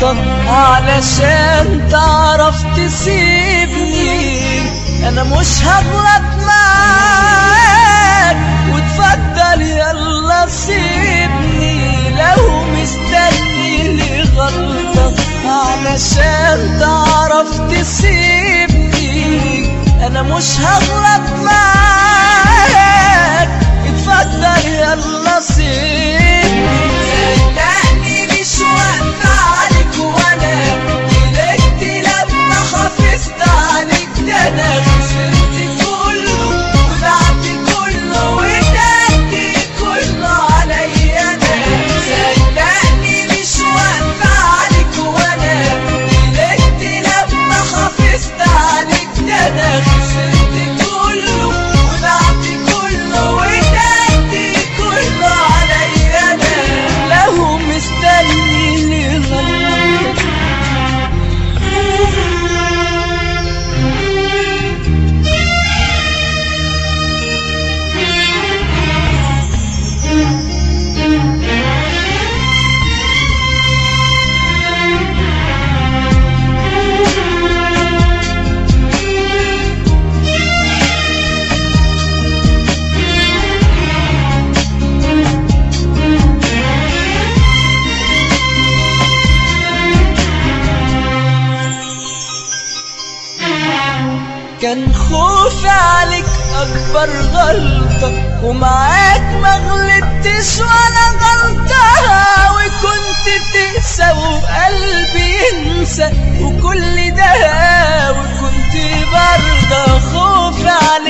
غلطة علشان تعرف تسيبني انا مش هغلط معاك وتفضل يلا سيبني لو مستني لي غلطة علشان تعرف تسيبني انا مش هغلط معاك اتفضل يلا سيبني صدقني مش وقت عليك وانا قلقت لما حافظت عليك ده انا خسرت كله وضعت كله واديت كله عليا انا صدقني مش وقت عليك وانا قلقت لما حافظت عليك ده انا خسرت كله وضعت كله واديت كله عليا انا لو مستني لي غلط كان خوفي عليك اكبر غلطة ومعاك ما غلطتش ولا غلطة وكنت تنسى وقلبي ينسى وكل ده وكنت برضه خوفي عليك